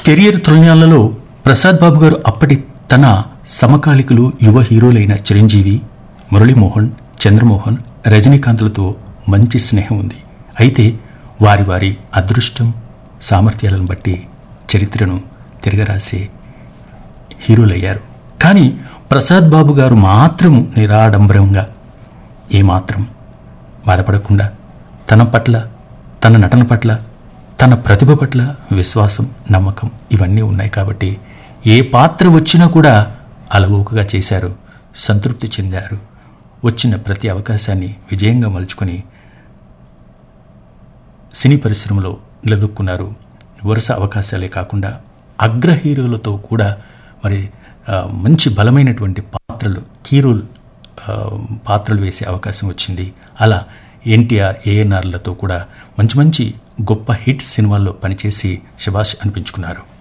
career తృణ్యాలలో Prasad బాబు గారు అప్పటి తన సమకాలికులు యువ హీరోలైన చిరంజీవి మురళీమోహన్ చంద్రమోహన్ రజనీకాంత్లతో మంచి స్నేహం ఉంది అయితే వారి వారి అదృష్టం సామర్థ్యాలను బట్టి చరిత్రను తిరగరాసే హీరోలయ్యారు కానీ ప్రసాద్ బాబు గారు మాత్రం నిరాడంబరంగా ఏమాత్రం బాధపడకుండా తన పట్ల తన నటన పట్ల తన ప్రతిభ పట్ల విశ్వాసం నమ్మకం ఇవన్నీ ఉన్నాయి కాబట్టి ఏ పాత్ర వచ్చినా కూడా అలవోకగా చేశారు సంతృప్తి చెందారు వచ్చిన ప్రతి అవకాశాన్ని విజయంగా మలుచుకొని సినీ పరిశ్రమలో నిలదొక్కున్నారు వరుస అవకాశాలే కాకుండా అగ్ర హీరోలతో కూడా మరి ఆ, మంచి బలమైనటువంటి పాత్రలు హీరోలు ఆ, పాత్రలు వేసే అవకాశం వచ్చింది అలా ఎన్టీఆర్ ఏఎన్ఆర్లతో కూడా మంచి మంచి గొప్ప హిట్ సినిమాల్లో పనిచేసి శబాష్ అనిపించుకున్నారు